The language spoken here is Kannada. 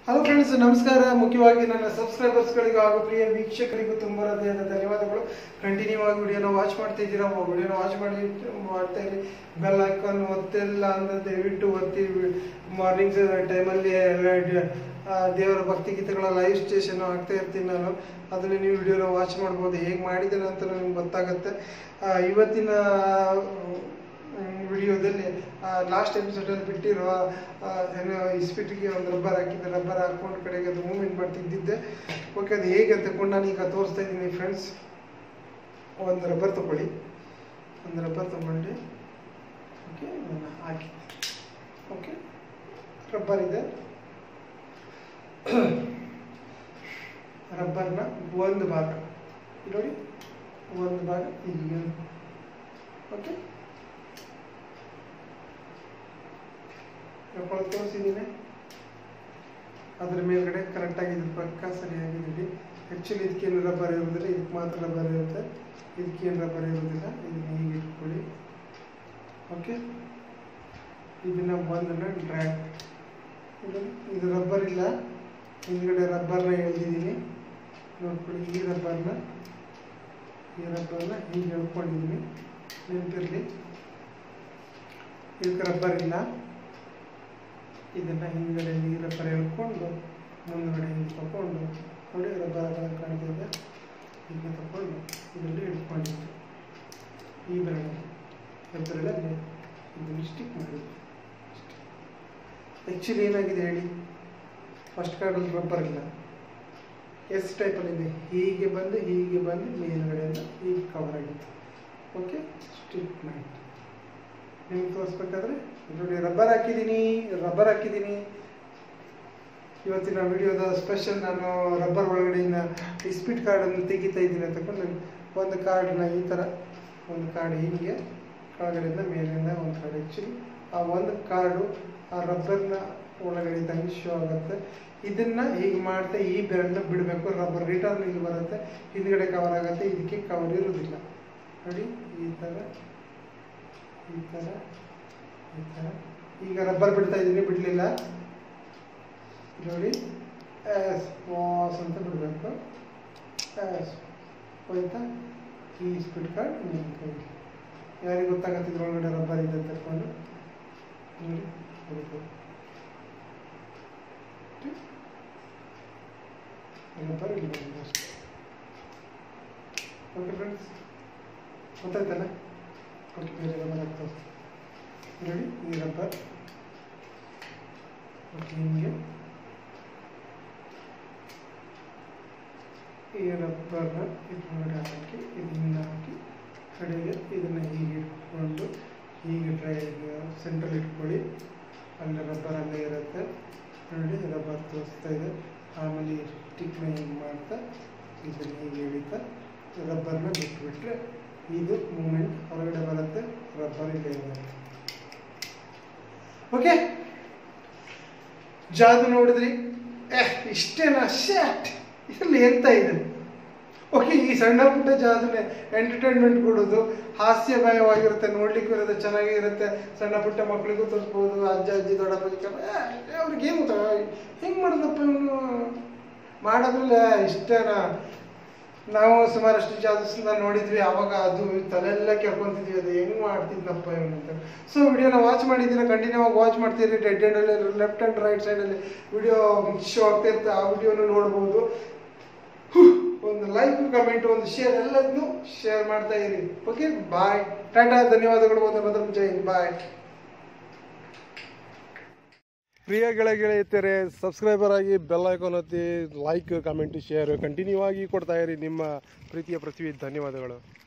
ಹಲೋ ಫ್ರೆಂಡ್ಸ್ ನಮಸ್ಕಾರ ಮುಖ್ಯವಾಗಿ ನನ್ನ ಸಬ್ಸ್ಕ್ರೈಬರ್ಸ್ಗಳಿಗೂ ಹಾಗೂ ಪ್ರಿಯ ವೀಕ್ಷಕರಿಗೂ ತುಂಬ ಹೃದಯದ ಧನ್ಯವಾದಗಳು ಕಂಟಿನ್ಯೂ ಆಗಿ ವಿಡಿಯೋನ ವಾಚ್ ಮಾಡ್ತಾ ಇದ್ದೀರಾ ವಿಡಿಯೋನ ವಾಚ್ ಮಾಡಿ ಮಾಡ್ತಾ ಇರಿ ಬೆಲ್ ಐಕಾನ್ ಒತ್ತಿಲ್ಲ ಅಂತ ದಯವಿಟ್ಟು ಒತ್ತಿ ಮಾರ್ನಿಂಗ್ ಟೈಮಲ್ಲಿ ದೇವರ ಭಕ್ತಿ ಗೀತೆಗಳ ಲೈವ್ ಸ್ಟೇಷನ್ ಆಗ್ತಾ ಇರ್ತೀನಿ ನಾನು ಅದನ್ನು ನೀವು ವಿಡಿಯೋನ ವಾಚ್ ಮಾಡ್ಬೋದು ಹೇಗೆ ಮಾಡಿದ್ದೇನೆ ಅಂತ ನಿಮ್ಗೆ ಗೊತ್ತಾಗುತ್ತೆ ಆ, ಇವತ್ತಿನ ವಿಡಿಯೋದಲ್ಲಿ ಲಾಸ್ಟ್ ಎಪಿಸೋಡಲ್ಲಿ ಬಿಟ್ಟಿರುವ ಆ, ಏನೋ ಇಸ್ಪಿಟಿಗೆ ಒಂದು ರಬ್ಬರ್ ಹಾಕಿದ್ದೆ ರಬ್ಬರ್ ಹಾಕೊಂಡು ಕಡೆಗೆ ಅದು ಮೂವ್ಮೆಂಟ್ ಮಾಡ್ತಿದ್ದಿದ್ದೆ ಓಕೆ ಅದು ಹೇಗೆ ಅಂತ ತಗೊಂಡು ನಾನು ಈಗ ತೋರಿಸ್ತಾ ಇದ್ದೀನಿ ಫ್ರೆಂಡ್ಸ್ ಒಂದು ರಬ್ಬರ್ ತಗೊಳ್ಳಿ ಒಂದು ರಬ್ಬರ್ ತಗೊಂಡು ಓಕೆ ನಾನು ಹಾಕಿ ಓಕೆ ರಬ್ಬರ್ ಇದೆ ರಬ್ಬರ್ನ ಒಂದು ಭಾಗ ಇಲ್ಲಿ ನೋಡಿ ಒಂದು ಭಾಗ ಹೀಗೆ ಓಕೆ ಎಳ್ಕೊಳ್ಳೋದು ತೋರಿಸಿದ್ದೀನಿ ಅದ್ರ ಮೇಲ್ಗಡೆ ಕರೆಕ್ಟಾಗಿ ಇದ್ರ ಪಕ್ಕ ಸರಿಯಾಗಿದೆ ಆ್ಯಕ್ಚುಲಿ ಇದಕ್ಕೇನು ರಬ್ಬರ್ ಇರೋದಿಲ್ಲ ಇದಕ್ಕೆ ಮಾತ್ರ ರಬ್ಬರ್ ಇರುತ್ತೆ ಇದಕ್ಕೇನು ರಬ್ಬರ್ ಇರೋದಿಲ್ಲ ಇದನ್ನ ಹೀಗೆ ಇಟ್ಕೊಳ್ಳಿ ಓಕೆ ಇದನ್ನ ಒಂದನ್ನ ಡ್ರ್ಯಾಗ್ ಇದು ರಬ್ಬರ್ ಇಲ್ಲ ಹಿಂದ್ಗಡೆ ರಬ್ಬರ್ನ ಎಳ್ದಿದ್ದೀನಿ ನೋಡ್ಕೊಳ್ಳಿ ಈ ರಬ್ಬರ್ನ ಈ ರಬ್ಬರ್ನ ಹೀಗೆ ಎಳ್ಕೊಂಡಿದ್ದೀನಿ ನೆನಪಿರಲಿ ಇದಕ್ಕೆ ರಬ್ಬರ್ ಇಲ್ಲ ಇದನ್ನ ಹಿಂದ್ಗಡೆ ಈ ರಬ್ಬರ್ ಎಳ್ಕೊಂಡು ಮುಂದ್ಗಡೆ ಹಿಂಗೆ ತಗೊಂಡು ನೋಡಿ ರಬ್ಬರ್ ಕಾಣ್ತಿದೆ ಹೀಗೆ ತಗೊಂಡು ಇದರಲ್ಲಿ ಇಟ್ಕೊಂಡಿದ್ದು ಈ ಬೆರಳಲ್ಲಿ ಹೆಬ್ಬೆರಳಲ್ಲಿ ಇದನ್ನು ಸ್ಟಿಕ್ ಮಾಡಿದ್ದು ಆ್ಯಕ್ಚುಲಿ ಏನಾಗಿದೆ ಹೇಳಿ ಫಸ್ಟ್ ಕಾರ್ಡಲ್ಲಿ ರಬ್ಬರ್ ಇಲ್ಲ ಎಸ್ ಟೈಪಲ್ಲಿದೆ ಹೀಗೆ ಬಂದು ಹೀಗೆ ಬಂದು ಮೇಲ್ಗಡೆಯಿಂದ ಹೀಗೆ ಕವರ್ ಆಗಿತ್ತು ಓಕೆ ಸ್ಟಿಕ್ ಮಾಡಿ ನಿಮ್ಗೆ ತೋರಿಸ್ಬೇಕಾದ್ರೆ ನೋಡಿ ರಬ್ಬರ್ ಹಾಕಿದ್ದೀನಿ ರಬ್ಬರ್ ಹಾಕಿದ್ದೀನಿ ಇವತ್ತಿನ ವಿಡಿಯೋದ ಸ್ಪೆಷಲ್ ನಾನು ರಬ್ಬರ್ ಒಳಗಡೆಯಿಂದ ಇಸ್ಪಿಟ್ ಕಾರ್ಡನ್ನು ತೆಗಿತಾ ಇದ್ದೀನಿ ತಗೊಂಡು ಒಂದು ಕಾರ್ಡನ್ನ ಈ ಥರ ಒಂದು ಕಾರ್ಡ್ ಹೀಗೆ ಕೆಳಗಡೆಯಿಂದ ಮೇಲಿಂದ ಒಂದು ಕಾರ್ಡ್ ಆ್ಯಕ್ಚುಲಿ ಆ ಒಂದು ಕಾರ್ಡು ಆ ರಬ್ಬರ್ನ ಒಳಗಡೆ ಇದ್ದಂಗೆ ಶೋ ಆಗುತ್ತೆ ಇದನ್ನ ಹೀಗೆ ಮಾಡ್ತಾ ಈ ಬೆರಳನ್ನ ಬಿಡಬೇಕು ರಬ್ಬರ್ ರಿಟರ್ನ್ ಇಲ್ಲಿ ಬರುತ್ತೆ ಹಿಂದ್ಗಡೆ ಕವರ್ ಆಗುತ್ತೆ ಇದಕ್ಕೆ ಕವರ್ ಇರೋದಿಲ್ಲ ನೋಡಿ ಈ ಥರ ಈ ಥರ ಈ ಥರ ಈಗ ರಬ್ಬರ್ ಬಿಡ್ತಾ ಇದ್ದೀನಿ ಬಿಡಲಿಲ್ಲ ನೋಡಿ ಎಸ್ ವಾಸ್ ಅಂತ ಬಿಡಬೇಕು ಎಸ್ ಹೋಯ್ತಾ ಈ ಸ್ಪೀಡ್ ಕಾರ್ಡ್ ನಿಮ್ಮ ಕೈಲಿ ಯಾರಿಗೆ ಗೊತ್ತಾಗತ್ತೆ ಇದ್ರೊಳಗಡೆ ರಬ್ಬರ್ ಇದೆ ಅಂತ ತಕೊಂಡು ನೋಡಿ ಬಿಡ್ಬೋದು ರಬ್ಬರ್ ಇಲ್ಲಿ ಬಂದಿದೆ ಅಷ್ಟೇ ಓಕೆ ಫ್ರೆಂಡ್ಸ್ ಗೊತ್ತಾಯ್ತಲ್ಲ ಓಕೆ ಬೇರೆ ರಬ್ಬರ್ ಆಗ್ತದೆ ನೋಡಿ ಈ ರಬ್ಬರ್ ಓಕೆ ಹಿಂಗೆ ಈ ರಬ್ಬರ್ನ ಇದ್ರೊಳಗಡೆ ಹಾಕಿ ಇದನ್ನ ಹಾಕಿ ಕಡೆಗೆ ಇದನ್ನು ಹೀಗೆ ಇಟ್ಕೊಂಡು ಹೀಗೆ ಡ್ರೈ ಸೆಂಟ್ರಲ್ ಇಟ್ಕೊಳ್ಳಿ ಅಲ್ಲಿ ರಬ್ಬರ್ ಅಲ್ಲೇ ಇರುತ್ತೆ ನೋಡಿ ರಬ್ಬರ್ ತೋರಿಸ್ತಾ ಇದೆ ಆಮೇಲೆ ಸ್ಟಿಕ್ನ ಹಿಂಗೆ ಮಾಡ್ತಾ ಇದನ್ನು ಹೀಗೆ ಎಳಿತಾ ರಬ್ಬರ್ನ ಬಿಟ್ಬಿಟ್ರೆ ಇದು ಮೂಮೆಂಟ್ ಹೊರಗಡೆ ಬರುತ್ತೆ ರಬ್ಬರ್ ಇಲ್ಲೇ ಇರುತ್ತೆ ಓಕೆ ಜಾದು ನೋಡಿದ್ರಿ ಏಹ್ ಇಷ್ಟೇನಾ ಶಾಟ್ ಇಲ್ಲಿ ಎಂತ ಇದೆ ಓಕೆ ಈ ಸಣ್ಣ ಪುಟ್ಟ ಜಾದುನೆ ಎಂಟರ್ಟೈನ್ಮೆಂಟ್ ಕೊಡೋದು ಹಾಸ್ಯಮಯವಾಗಿರುತ್ತೆ ನೋಡ್ಲಿಕ್ಕೂ ಇರುತ್ತೆ ಚೆನ್ನಾಗಿ ಇರುತ್ತೆ ಸಣ್ಣ ಪುಟ್ಟ ಮಕ್ಕಳಿಗೂ ತೋರಿಸ್ಬೋದು ಅಜ್ಜ ಅಜ್ಜಿ ದೊಡ್ಡಪ್ಪ ಅವ್ರಿಗೆ ಏನು ಹೆಂಗೆ ಮಾಡೋದಪ್ಪ ಇವನು ಮಾಡೋದ್ರಲ್ಲ ಇಷ್ಟೇನಾ ನಾವು ಸುಮಾರಷ್ಟು ಜಾದಸ್ನ ನೋಡಿದ್ವಿ ಆವಾಗ ಅದು ತಲೆಲ್ಲ ಕೆರ್ಕೊಂತಿದ್ವಿ ಅದು ಹೆಂಗ್ ಮಾಡ್ತಿದ್ನಪ್ಪ ಇವನು ಅಂತ ಸೊ ವಿಡಿಯೋನ ವಾಚ್ ಮಾಡಿದ್ದೀರಾ ಕಂಟಿನ್ಯೂ ಆಗಿ ವಾಚ್ ಮಾಡ್ತೀರಿ ರೆಡ್ ಹ್ಯಾಂಡಲ್ಲಿ ಲೆಫ್ಟ್ ಹ್ಯಾಂಡ್ ರೈಟ್ ಸೈಡಲ್ಲಿ ವಿಡಿಯೋ ಶೋ ಆಗ್ತಾ ಇರುತ್ತೆ ಆ ವಿಡಿಯೋನ ನೋಡ್ಬೋದು ಒಂದು ಲೈಕ್ ಕಮೆಂಟ್ ಒಂದು ಶೇರ್ ಎಲ್ಲದನ್ನು ಶೇರ್ ಮಾಡ್ತಾ ಇರಿ ಓಕೆ ಬಾಯ್ ಟಾಟಾ ಧನ್ಯವಾದಗಳು ಒಂದು ಮದಂ ಜೈ ಬಾಯ್ ಪ್ರಿಯ ಗೆಳೆಯ ಗೆಳೆಯತರೆ ಸಬ್ಸ್ಕ್ರೈಬರ್ ಆಗಿ ಬೆಲ್ ಐಕಾನ್ ಒತ್ತಿ ಲೈಕ್ ಕಮೆಂಟ್ ಶೇರ್ ಕಂಟಿನ್ಯೂ ಆಗಿ ಕೊಡ್ತಾ ಇರಿ ನಿಮ್ಮ ಪ್ರೀತಿಯ ಪೃಥ್ವಿ ಧನ್ಯವಾದಗಳು